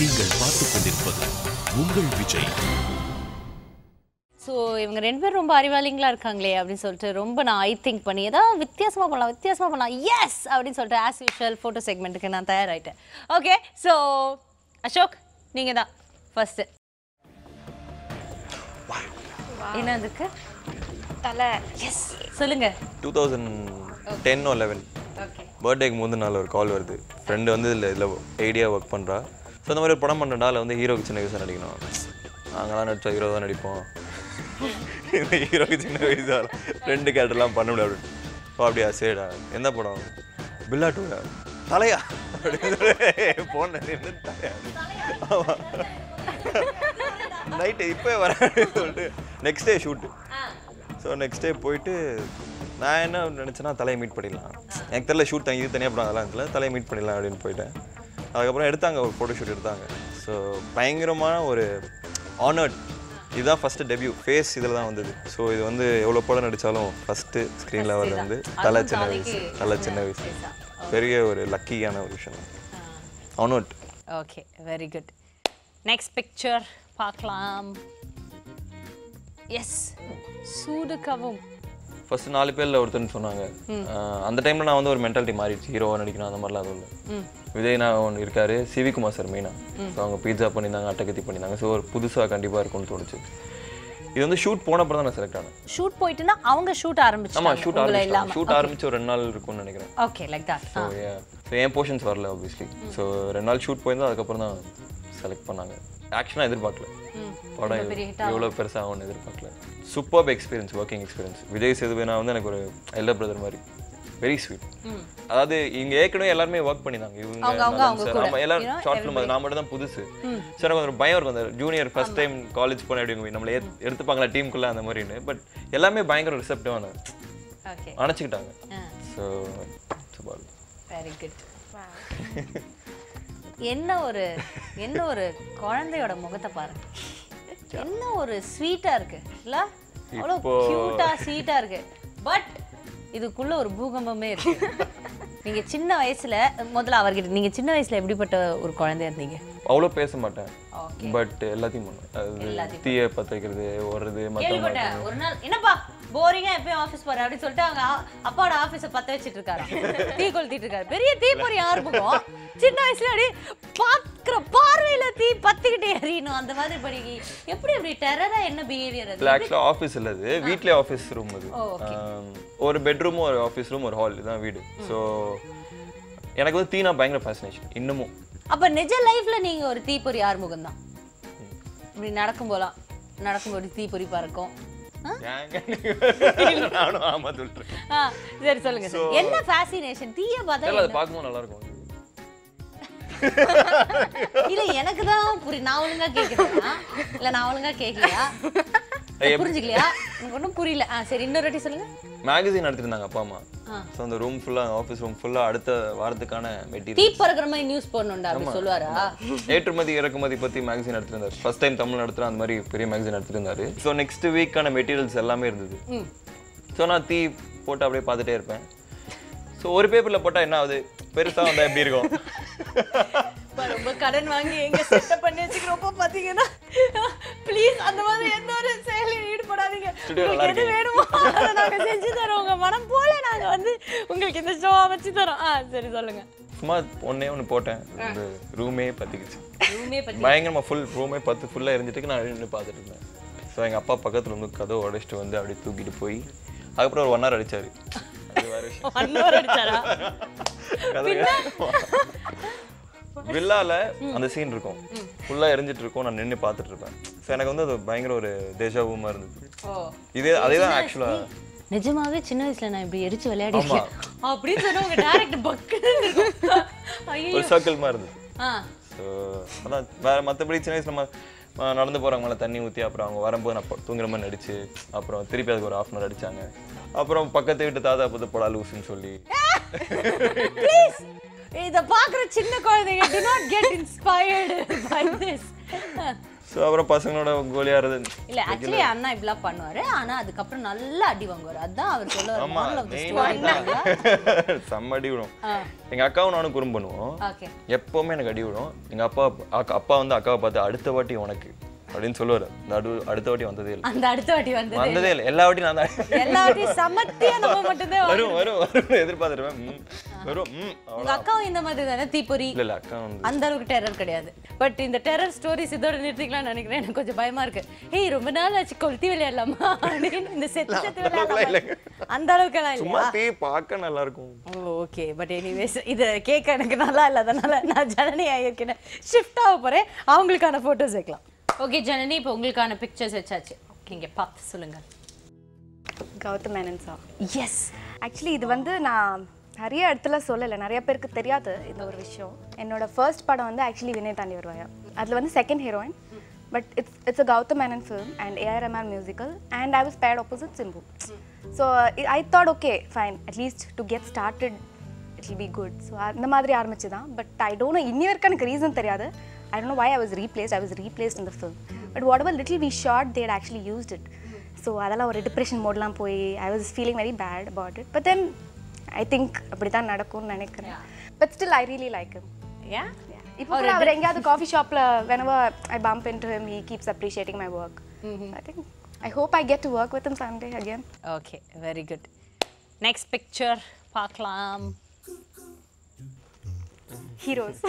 நீங்கள் பார்த்துக் கொண்டிருப்பது உங்கள் விஜய் ஸோ இவங்க ரெண்டு பேரும் ரொம்ப அறிவாளிங்களா இருக்காங்களே அப்படின்னு சொல்லிட்டு ரொம்ப நான் ஐ திங்க் பண்ணி ஏதாவது வித்தியாசமா பண்ணலாம் வித்தியாசமா பண்ணலாம் எஸ் அப்படின்னு சொல்லிட்டு ஆஸ் யூஷுவல் ஃபோட்டோ செக்மெண்ட்டுக்கு நான் தயாராயிட்டேன் ஓகே ஸோ அசோக் நீங்கள் தான் ஃபர்ஸ்ட் என்ன அதுக்கு தலை எஸ் சொல்லுங்க two thousand ten o eleven okay பர்த்டேக்கு முந்தின நாள் ஒரு கால் வருது ஃப்ரெண்டு வந்து இதில் இதில் ஐடியா ஒர்க் பண்ணுறா ஸோ இந்த மாதிரி ஒரு படம் பண்ணுறா அதில் வந்து ஹீரோக்கு சின்ன வயசாக நடிக்கணும் நாங்களாம் நடிச்சோம் ஹீரோ தான் நடிப்போம் இந்த ஹீரோக்கு சின்ன வயசா ரெண்டு கேரக்டர்லாம் பண்ண முடியாது அப்படின்னு ஓ அப்படியா சரிடா எந்த படம் பில்லா டூடா தலையா அப்படின்னு போன தலையா ஆமாம் நைட்டு இப்போ வர அப்படின்னு சொல்லிட்டு next day shoot so next day போயிட்டு நான் என்ன நினச்சேன்னா தலையை மீட் பண்ணிடலாம் எனக்கு தெரியல ஷூட் தனி இது தனியாக படம் அதெல்லாம் தெரியல தலையை மீட் பண்ணிடலாம் அப்படின்னு போயிட்டேன் அதுக்கப்புறம் எடுத்தாங்க ஒரு ஃபோட்டோ ஷூட் எடுத்தாங்க ஸோ பயங்கரமான ஒரு ஆனர்ட் இதுதான் ஃபஸ்ட்டு டெபியூ ஃபேஸ் இதில் தான் வந்தது ஸோ இது வந்து எவ்வளோ படம் நடித்தாலும் ஃபஸ்ட்டு ஸ்க்ரீனில் வர்றது வந்து தலை சின்ன வயசு தலை சின்ன வயசு பெரிய ஒரு லக்கியான ஒரு விஷயம் ஆனர்ட் okay very good next picture பார்க்கலாம் எஸ் சூடு கவும் ஃபர்ஸ்ட் நாலு பேர்ல ஒருத்தர்னு சொன்னாங்க ஆஹ் அந்த டைம்ல நான் வந்து ஒரு மென்டாலிட்டி மாறிடுச்சு ஹீரோவா நடிக்கணும் அந்த மாதிரிலாம் அதுவும் இல்லை விஜய் நான் ஒன்று இருக்காரு சிவிகுமார் சார் மெயினா ஸோ அவங்க பீட்சா பண்ணியிருந்தாங்க அட்டகத்தி பண்ணியிருந்தாங்க ஸோ ஒரு புதுசாக கண்டிப்பாக இருக்கும்னு தோணுச்சு இது வந்து ஷூட் போனப்பறம் தான் நான் செலக்ட் ஆனேன் ஷூட் போயிட்டுனா அவங்க ஷூட் ஆமா ஆரம்பிச்சாங்க ஷூட் உங்களை ஆரம்பிச்சு இல்லாம ஷூட் ஆரம்பிச்சு ஒரு ரெண்டு நாள் இருக்கும்னு நினைக்கிறேன் okay like that so so என் போர்ஷன்ஸ் வரல ஆப்வியஸ்லி ஸோ ரெண்டு நாள் ஷூட் போயிருந்தா அதுக்கப்புறம் தான் செலக்ட் பண்ணாங்க ஆக்ஷனாக எதிர்பார்க்கல படம் எவ்வளோ பெருசாக ஆகும்னு எதிர்பார்க்கல super experience working experience Vijay சேதுபதினா வந்து எனக்கு ஒரு எல்டர் பிரதர் மாதிரி வெரி ஸ்வீட் அதாவது இங்க ஏற்கனவே எல்லாருமே ஒர்க் பண்ணிருந்தாங்க இவங்க அவங்க, அவங்க, நலன் அவங்க sir, கூட. ஆமா எல்லாரும் You know, ஷார்ட் ஃபிலிம் நான் மட்டும் தான் புதுசு ஸோ எனக்கு ஒரு பயம் இருக்கும் அந்த ஜூனியர் ஃபர்ஸ்ட் டைம் காலேஜ் போன எப்படி நம்மள ஏத்- எடுத்துப்பாங்களா டீமுக்குள்ள அந்த மாதிரின்னு பட் எல்லாமே பயங்கர ரிசப்டிவான ஓகே அணைச்சிக்கிட்டாங்க ஸோ சூப்பர் வெரி குட் என்ன ஒரு என்ன ஒரு குழந்தையோட முகத்தை பாருங்க என்ன ஒரு ஸ்வீட்டா இருக்கு இல்ல அவ்வளோ இப்போ- கியூட்டா ஸ்வீட்டா இருக்கு பட் இதுக்குள்ள ஒரு பூகம்பமே இருக்கு நீங்க சின்ன வயசுல முதல்ல அவர்கிட்ட நீங்க சின்ன வயசுல எப்படிப்பட்ட ஒரு குழந்தையா இருந்தீங்க அவ்வளோ பேச மாட்டேன் ஓகே பட் எல்லாத்தையும் பண்ணுவேன் அது தீயை பற்ற வைக்கிறது ஓடுறது மற்ற கேள்விப்பட்டேன் ஒரு நாள் என்னப்பா போரிங்கா எப்பயும் ஆபீஸ் போற அப்படின்னு சொல்லிட்டு அவங்க ஆ- அப்பாவோட ஆபீஸ பத்த வச்சிட்டு இருக்காரு தீ கொளுத்திட்டு இருக்காரு பெரிய தீப்பொறி ஆரம்பிக்கும் சின்ன வயசுல அப்படியே பாக்குற பார்வையில தீ பத்திக்கிட்டே எறியணும் அந்த மாதிரி படி எப்படி எப்படி டெரரா என்ன பிஹேவியர் அது இல்லை ஆக்சுவலாக ஆஃபீஸ் இல்லை அது வீட்லேயே ஆஃபீஸ் ரூம் அது ஓ, okay. ஆம், ஒரு பெட்ரூமும் ஒரு ஆஃபீஸ் ரூம் ஒரு ஹால் இதுதான் வீடு ஸோ எனக்கு வந்து தீனா பயங்கர ஃபேசினேஷன் இன்னமும் அப்ப நிஜ லைஃப்ல நீங்க ஒரு தீப்பொறி ஆறுமுகம் தான் இப்படி நடக்கும் போலாம் நடக்கும்போது தீப்பொறி பறக்கும் ஆ? ஏங்க நீங்க- நானும் ஆமா சொல்லிட்டு ஆ, சரி சொல்லுங்க சார் என்ன ஃபேசினேஷன் தீய பார்த்தா தெரியல அது பார்க்கும்போது நல்லா இருக்கும் இல்ல எனக்கு தான் புரி நான் ஒழுங்கா கேக்குறேனா இல்ல நான் ஒழுங்கா கேக்கலையா புரிஞ்சுக்கலையா எனக்கு ஒன்றும் புரியல ஆ சரி இன்னொரு வாட்டி சொல்லுங்க மேகசின் எடுத்துருந்தாங்க அப்பா அம்மா ஆ. ஸோ அந்த ரூம் ஃபுல்லாக ஆஃபீஸ் ரூம் ஃபுல்லாக அடுத்த வாரத்துக்கான தீ மெட்டீரியல் பறக்கிற மாதிரி நியூஸ் போடணும்டா அப்படி சொல்லுவாரா ஏற்றுமதி இறக்குமதி பற்றி மேகசின் எடுத்துருந்தாரு ஃபர்ஸ்ட் டைம் தமிழ் நடத்துகிற அந்த மாதிரி பெரிய மேகசின் எடுத்துருந்தாரு ஸோ நெக்ஸ்ட் வீக்கான மெட்டீரியல்ஸ் எல்லாமே இருந்தது ம் ஸோ நான் தீ போட்டு அப்படியே பார்த்துட்டே இருப்பேன் ஸோ ஒரு பேப்பரில் போட்டால் என்ன ஆகுது பெருசாக வந்தால் எப்படி இருக்கும் இப்ப ரொம்ப கடன் வாங்கி எங்க செட்டப் பண்ணி வச்சுக்கிறப்போ பாத்தீங்கன்னா ப்ளீஸ் அந்த மாதிரி எந்த ஒரு செயலையும் ஈடுபடாதீங்க Studio நல்லா உங்களுக்கு எது வேணுமோ அதை நாங்க செஞ்சு தரோம் உங்க மனம் போல நாங்க வந்து உங்களுக்கு இந்த ஷோ அமைச்சு தரோம் ஆ சரி சொல்லுங்க சும்மா ஒன்னே ஒன்று போட்டேன் இந்த ரூமே பற்றிக்கிச்சு ரூமே பத்தி பயங்கரமாக ஃபுல் ரூமே பத்து ஃபுல்லாக இருந்துட்டு நான் நின்று பார்த்துட்டு இருந்தேன் ஸோ எங்கள் அப்பா பக்கத்தில் வந்து கதவை உடைச்சிட்டு வந்து அப்படியே தூக்கிட்டு போய் அதுக்கப்புறம் ஒரு ஒன் ஹவர் அடிச்சாரு அது வேற விஷயம். ஒன் ஹவர் அடிச்சாரா கதை வில்லால அந்த சீன் இருக்கும் ஃபுல்லா எரிஞ்சிட்டு இருக்கும் நான் நின்று பார்த்துட்டு இருப்பேன் ஸோ எனக்கு வந்து அது பயங்கர ஒரு தேஜாவுமா இருந்தது ஓ இதே அதே தான் ஆக்சுவலா நிஜமாவே சின்ன வயசுல நான் இப்படி எரிச்சு விளையாடி ஆமா. அப்படின்னு சொன்னா உங்க டேரக்ட் பக்குன்னு ஐயோ ஒரு சர்க்கிள் மாதிரி இருந்தது ஆ ஸோ அதான் வேற மற்றபடி சின்ன வயசுல நம்ம அஹ், நடந்து போறாங்க மேலே தண்ணி ஊற்றி அப்புறம் அவங்க வரும்போது நான் ப- தூங்குற மாதிரி நடிச்சு அப்புறம் திருப்பி அதுக்கு ஒரு ஹாஃப் அன் ஹவர் அடிச்சாங்க அப்புறம் பக்கத்து வீட்டு தாத்தா பார்த்து போடா லூசுன்னு சொல்லி ப்ளீஸ் இத பாக்குற சின்ன குழந்தைங்க do not get inspired by this so அப்புறம் பசங்களோட கோலியாடுறது இல்ல ஆக்சுவலி அண்ணா இப்படிலாம் பண்ணுவாரு ஆனா அதுக்கப்புறம் நல்லா அடி வாங்குவாரு அதான் அவர் சொல்ல வர ஆமா moral of the main story. செம்ம அடி விடும் எங்க அக்காவும் நானும் குறும் பண்ணுவோம் ஓகே எப்பவுமே எனக்கு அடி விடும் எங்க அப்பா அக்கா- அப்பா வந்து அக்காவை பார்த்து அடுத்த வாட்டி உனக்கு அப்படின்னு சொல்லுவாரு இந்த அடு அடுத்த வாட்டி வந்ததே இல்லை அந்த அடுத்த வாட்டி வந்தது வந்ததே இல்லை எல்லா வாட்டியும் நான் தான் எல்லா வாட்டியும் சமத்தியா நம்ம மட்டும்தான் வரும் வரும் வரும் எதிர்பார்த்துருவேன் ம், வரும் ம் அவ்வளோ உங்க அக்காவும் இந்த மாதிரி தானே தீப்பொறி இல்லை இல்லை அக்கா வந்து அந்த அளவுக்கு டெரர் கிடையாது பட் இந்த டெரர் ஸ்டோரிஸ் இதோட நிறுத்திக்கலாம்னு நினைக்கிறேன் எனக்கு கொஞ்சம் பயமா இருக்கு ஏய் ரொம்ப நாள் ஆச்சு கொளுத்தி விளையாடலாமா அப்படின்னு இந்த செத்து செத்து அளவுக்குலாம் விளையாடலாமா அந்த அளவுக்குலாம் சும்மா இல்லையா தீ பார்க்க நல்லா இருக்கும் ஓகே பட் எனிவேஸ் இது கேட்க எனக்கு நல்லா இல்லாதனால நான் ஜனனி ஆகியிருக்கேன் ஷிஃப்ட் ஆக போறேன் அவங்களுக்கான ஃபோட்டோஸ் வைக்கலாம் ஓகே ஜனனி இப்போ உங்களுக்கான பிக்சர்ஸ் வச்சாச்சு நீங்க பார்த்து சொல்லுங்க Gautham Menon sir yes actually இது வந்து நான் நிறைய இடத்துல சொல்லலை நிறைய பேருக்கு தெரியாது இந்த ஒரு விஷயம் என்னோட ஃபர்ஸ்ட் படம் வந்து ஆக்சுவலி வினய் தாண்டி வருவாயா அதில் வந்து second heroine but it's it's a Gautham Menon film and AR MR musical and I was paired opposite Simbu so I thought okay fine at least to get started it will be good so அந்த மாதிரி ஆரம்பிச்சு தான் but I don't no இன்னி வரைக்கும் எனக்கு reason தெரியாது I don't know why I was replaced I was replaced இந்த film but whatever little we shot that actually used it so அதெல்லாம் ஒரு டிப்ரெஷன் மோட்லாம் போய் I was feeling very bad about it but then I think அப்படி தான் நடக்கும்னு நினைக்கிறேன் but still I really like him yeah இப்போ கூட அவர் எங்கேயாவது காஃபி ஷாப்பில் whenever I bump into him he keeps appreciating my work I think I hope I get to work with him someday again okay very good next picture பார்க்கலாம் heroes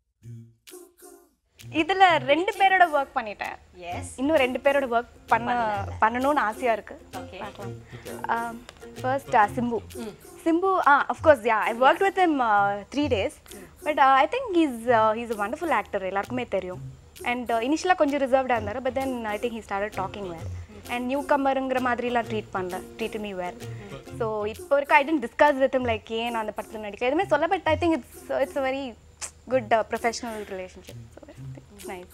இதுல ரெண்டு பேரோட work பண்ணிட்டேன் எஸ் இன்னும் ரெண்டு பேரோட work பண்ண பண்ணணும்னு ஆசையா இருக்கு Okay. பார்க்கலாம் first Simbu Simbu ah of course yeah I work with him three days but I think he's he's a wonderful actor எல்லாருக்குமே தெரியும் அண்ட் இனிஷியலாக கொஞ்சம் ரிசர்வ்டாக இருந்தார் but then I think he start talking where and new கம்மருங்கிற மாதிரிலாம் ட்ரீட் பண்ணல ட்ரீட் மீ வேர் ஸோ இப்போ வரைக்கும் I tend discuss with him like ஏன் நான் அந்த படத்தில் நடிக்க எதுவுமே சொல்ல but I think it's it's a very good professional relationship so it's nice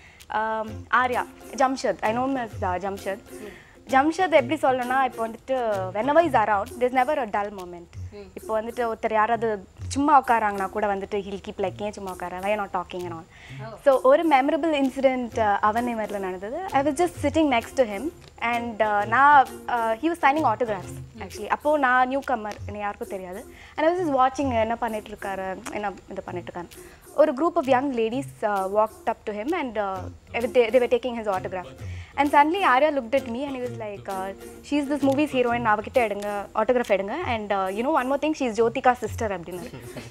Arya Jamshad I know miss Jamshad Jamshad எப்படி சொல்லணும்னா இப்போ வந்துட்டு whenever is around this never a dull moment இப்போ வந்துட்டு ஒருத்தர் யாராவது சும்மா உட்காராங்கன்னா கூட வந்துட்டு ஹில் கீப் லைக் ஏன் சும்மா உட்கார why not talking and all so ஒரு மெமரபிள் இன்சிடென்ட் அவன் இவரில் நடந்தது I was just sitting next to him and நான் he was signing autographs actually அப்போது நான் நியூ கம்மர் எனக்கு யாருக்கும் தெரியாது அண்ட் ஐ வாஸ் இஸ் வாட்சிங் என்ன பண்ணிட்டு இருக்காரு என்ன இது பண்ணிட்டு இருக்காரு ஒரு group of young ladies walked up to him and they were taking his autograph and suddenly Arya looked at me and he was like uh, she's this movie's heroine அவகிட்ட எடுங்க autograph எடுங்க and uh, you know one more thing she's Jyothika sister அப்படின்னு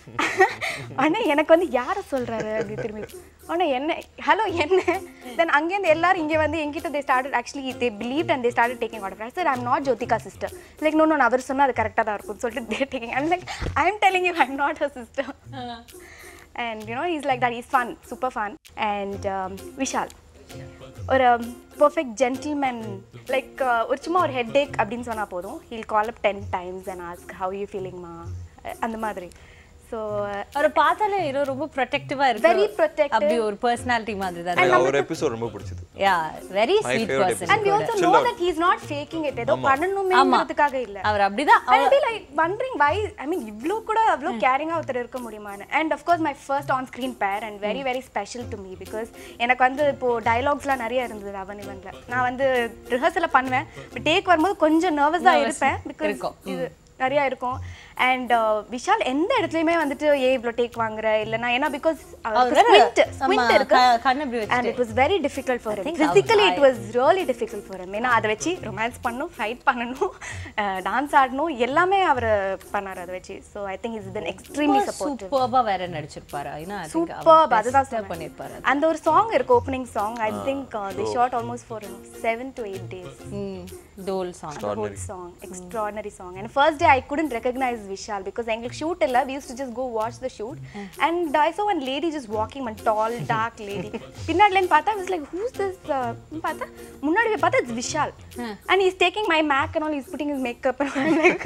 ஆனா எனக்கு வந்து யாரை சொல்றாரு அப்படி திரும்பி ஆனா என்ன ஹலோ என்ன தென் அங்கேருந்து எல்லாரும் இங்கே வந்து என்கிட்ட they started actually they believe and they started taking autograph sir I'm not Jyothika sister like no no அவர் சொன்னா அது கரெக்டாக தான் இருக்கும்னு சொல்லிட்டு they taking and like I am telling you I'm not a sister and you know he's like that he's fun super fun and um, Vishal ஒரு perfect gentleman like ஒரு சும்மா ஒரு ஹெட் ஏக் அப்படின்னு சொன்னால் போதும் heel call up ten times and ask how you ஃபீலிங்மா அந்த மாதிரி ஸோ அவரை பார்த்தாலே ஏதோ ரொம்ப ப்ரொடெக்டிவா இருக்கு Very protective. அப்படி ஒரு பர்சனாலிட்டி மாதிரி தான் எனக்கு அவர் எபிசோட் ரொம்ப பிடிச்சது yeah very My sweet favorite person and we also know that he's not faking it ஏதோ பண்ணணுமேங்கிறதுக்காக இல்லை அவர் அப்படிதான் I'll be like wondering why I mean இவ்ளோ கூட அவ்வளோ கேரிங்காக ஒருத்தர் இருக்க முடியுமான்னு and of course my first on screen pair and very very special to me because எனக்கு வந்து இப்போ டயலாக்ஸ்லாம் நிறைய இருந்தது அவன் இவன்ல நான் வந்து ரிஹர்சலில் பண்ணுவேன் பட் டேக் வரும்போது கொஞ்சம் நர்வஸாக இருப்பேன் பிகாஸ் இருக்கும். இது நிறைய இருக்கும் அண்ட் விஷால் எந்த இடத்துலயுமே வந்துட்டு ஏ இவ்வளோ டேக் வாங்குற இல்லைன்னா ஏன்னா பிகாஸ் அவர் வேற, ஸ்குவிண்ட் ஆமா, ஸ்குவிண்ட் இருக்கு க- கண்ணு இப்படி and it was very difficult for think physically அவர் it was really difficult for ஏன்னா அதை வச்சு ரொமான்ஸ் பண்ணணும் ஃபைட் பண்ணணும் டான்ஸ் ஆடணும் எல்லாமே அவர் பண்ணார் அதை வச்சு so I think is then extremely supportive சூப்பர்பா வேற நடிச்சிருப்பாரு ஏன்னா I think சூப்பர் அவர் அதுதான் best ஆ பண்ணிருப்பாரு அந்த ஒரு சாங் இருக்கு opening song I think the shot almost for seven to eight days toll song the whole song extraordinary song and first day i couldn't recognize vishal because எங்களுக்கு shoot இல்ல we used to just go watch the shoot and i saw one lady just walking one tall dark lady பின்னாடிலன்னு பார்த்தா i was like who's this uh, ன்னு பார்த்தா முன்னாடி போய் பார்த்தா it's vishal and he's taking my mac and all he's putting his makeup and I'm like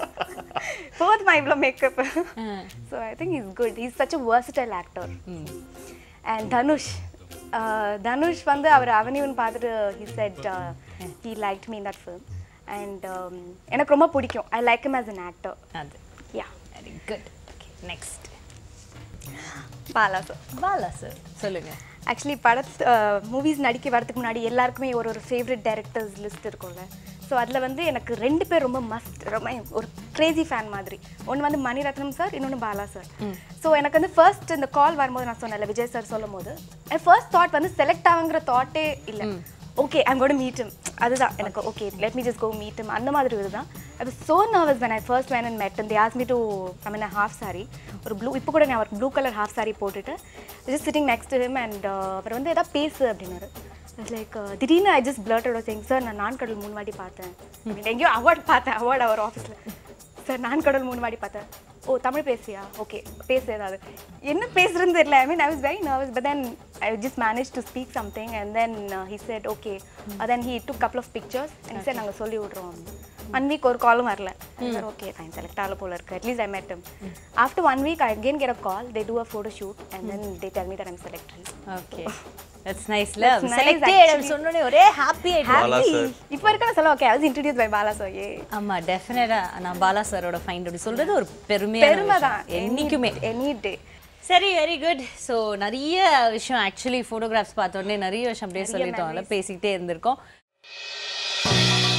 both my இவ்வளோ makeup so i think he's good he's such a versatile actor and Dhanush uh, Dhanush வந்து அவர் அவனிவன் பார்த்துட்டு he said uh, he liked me in that film and um, எனக்கு ரொம்ப பிடிக்கும் I like him as an actor அது yeah very good okay next Bala sir Bala sir சொல்லுங்க actually படத்து movies நடிக்க வரதுக்கு முன்னாடி எல்லாருக்குமே ஒரு ஒரு ஃபேவரட் டேரக்டர்ஸ் லிஸ்ட் இருக்கும்ல ஸோ அதில் வந்து எனக்கு ரெண்டு பேர் ரொம்ப மஸ்ட் ரொம்ப ஒரு கிரேசி ஃபேன் மாதிரி ஒன்று வந்து மணிரத்னம் சார் இன்னொன்று பாலா சார் ஸோ எனக்கு வந்து ஃபர்ஸ்ட் இந்த கால் வரும்போது நான் சொன்னேன்ல விஜய் சார் சொல்லும் போது ஃபர்ஸ்ட் தாட் வந்து செலக்ட் ஆகுங்கிற தாட்டே இல்லை okay I'm got meet him அதுதான் எனக்கு okay let me just go meet him அந்த மாதிரி இதுதான் I was so nervous when I first went and met him. They asked me to come in a half saree ஒரு blue இப்போ கூட நான் ஒரு ப்ளூ கலர் ஹாஃப் saree போட்டுட்டு just sitting next to him and அப்புறம் வந்து எதாவது பேசு அப்படின்னாரு லைக் திடீர்னு ஐ ஜஸ்ட் பிளர்டோட சேங் சார் நான் நான் கடல் மூணு வாட்டி பார்த்தேன் அப்படின்னு எங்கேயோ அவார்ட் பார்த்தேன் அவார்ட் அவர் ஆஃபீஸில் சார் நான் கடல் மூணு வாட்டி பார்த்தேன் ஓ தமிழ் பேசுறியா ஓகே பேசு ஏதாவது என்ன பேசுறதுன்னு தெரியல I mean I was very nervous but then I just manage to speak something and then he said okay then he took couple of pictures and sir நாங்கள் சொல்லி விட்றோம் ஒன் வீக் ஒரு காலும் வரல சார் ஓகே ஃபைன் செலக்ட் ஆகல போல இருக்கு at least I met him after one week I again get a call they do a photo shoot and then they tell me that I'm selected okay that's நைஸ்ல That's nice, selected actually. சொன்னோனே ஒரே happy ஆயிடுச்சு Bala Happy. sir. இப்போ இருக்க சொல்ல okay I was introduce by Bala sir ஏ ஆமா டெஃபினட்டா நான் பாலா சாரோட ஃபைண்ட் அப்படி சொல்றது ஒரு பெருமையான பெருமை விஷயம். தான் என்னைக்குமே எனி டே சரி வெரி குட் ஸோ நிறைய விஷயம் ஆக்சுவலி ஃபோட்டோகிராஃப்ஸ் பார்த்த உடனே நிறைய விஷயம் அப்படியே சொல்லிட்டோம்ல பேசிக்கிட்டே இருந்திருக்கோம்